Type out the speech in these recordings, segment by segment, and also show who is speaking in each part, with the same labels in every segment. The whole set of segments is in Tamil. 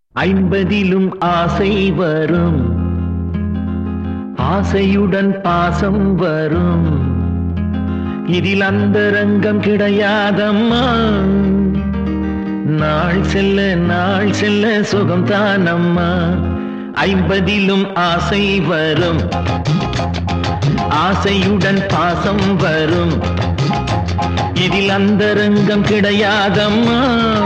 Speaker 1: ஐம்பதிலும் ஆசை வரும் ஆசையுடன் பாசம் வரும் இதில் அந்த ரங்கம் கிடையாதம்மா நாள் செல்ல நாள் செல்ல சுகம் தானம்மா ஐம்பதிலும் ஆசை வரும் ஆசையுடன் பாசம் வரும் இதில் அந்த ரங்கம் கிடையாதம்மா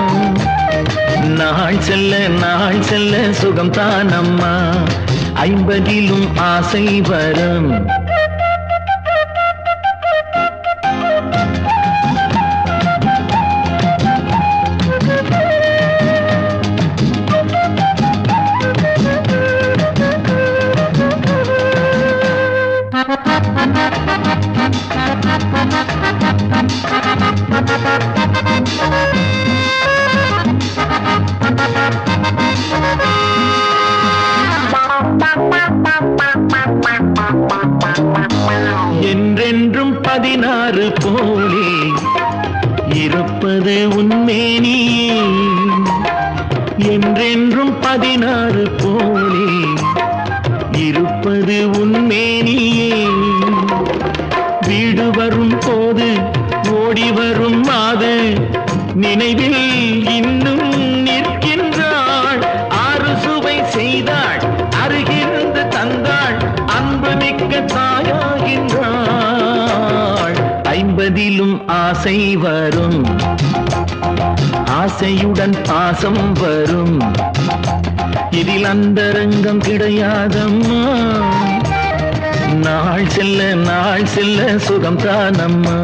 Speaker 1: நாள் செல்ல நாள் செல்ல சுகம் தானம்மா ஐம்பதிலும் ஆசை வரும் என்றென்றும் பதினாறு போலே இருப்பது உண்மேனியே என்றென்றும் பதினாறு போலே இருப்பது உண்மேனியே வீடு வரும் போது ஓடி வரும் மாது நினைவில் இன்னும் நிற்கின்றாள் ஆறு சுவை செய்தாள் அருகிருந்து தந்தாள் அன்பு மிக்க தாயாகின்றாள் ஐம்பதிலும் ஆசை வரும் ஆசையுடன் பாசம் வரும் இதில் அந்த ரங்கம் கிடையாதம்மா நாள் செல்ல நாள் செல்ல சுகம் தானம்மா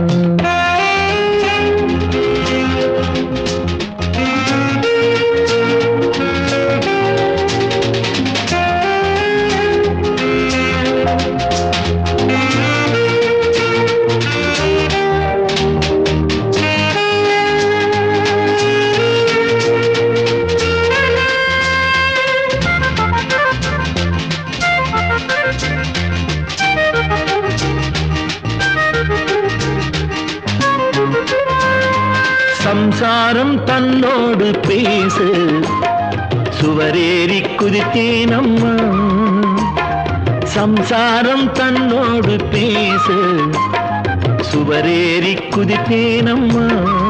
Speaker 1: சம்சாரம் தன்னோடு பேசு சுவரேறி குதித்தேன் அம்மா சம்சாரம் தன்னோடு பேசு சுவரேறி குதித்தேன் அம்மா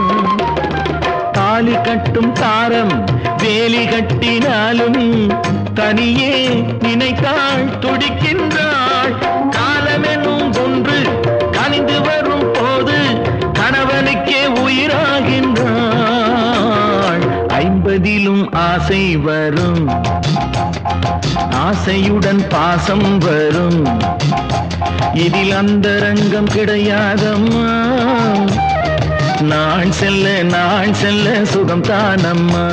Speaker 1: தாலி கட்டும் தாரம் வேலி கட்டினாலும் தனியே நினைத்தாள் துடிக்கின்றாள் காலமெனும் ஒன்று கனிந்து வரும் போது கணவனுக்கே உயிராகின்றாள் ஐம்பதிலும் ஆசை வரும் ஆசையுடன் பாசம் வரும் இதில் அந்த ரங்கம் கிடையாதம்மா நாள் செல்ல நாள் செல்ல சுகம் தானம்மா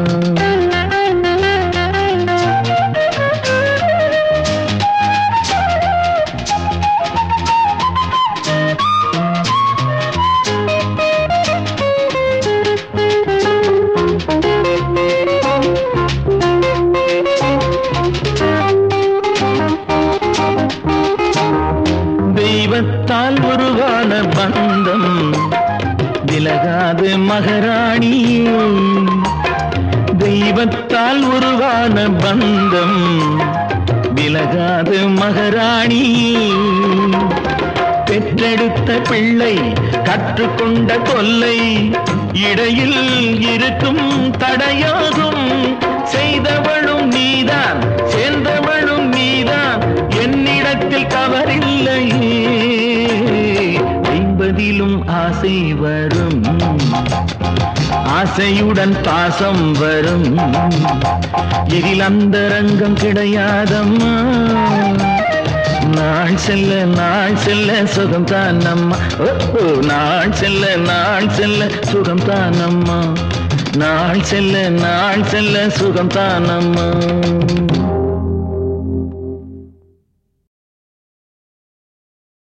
Speaker 1: தெய்வத்தால் உருவான பந்தம் விலகாது மகராணி தெய்வத்தால் உருவான பந்தம் விலகாது மகராணி பெற்றெடுத்த பிள்ளை கற்றுக்கொண்ட கொல்லை இடையில் இருக்கும் தடையாகும் செய்தவளும் நீதான் சேர்ந்தவளும் நீதான் என்னிடத்தில் தவறில்லையே ஐம்பதிலும் ஆசை வரும் ஆசையுடன் பாசம் வரும் இதில் அந்த ரங்கம் கிடையாதம்மா நாள் செல்ல நாள் செல்ல சுகம் தானம்மா ஓ, ஓ, நாள் செல்ல நாள் செல்ல சுகம் தானம்மா நாள் செல்ல நாள் செல்ல சுகம் தானம்மா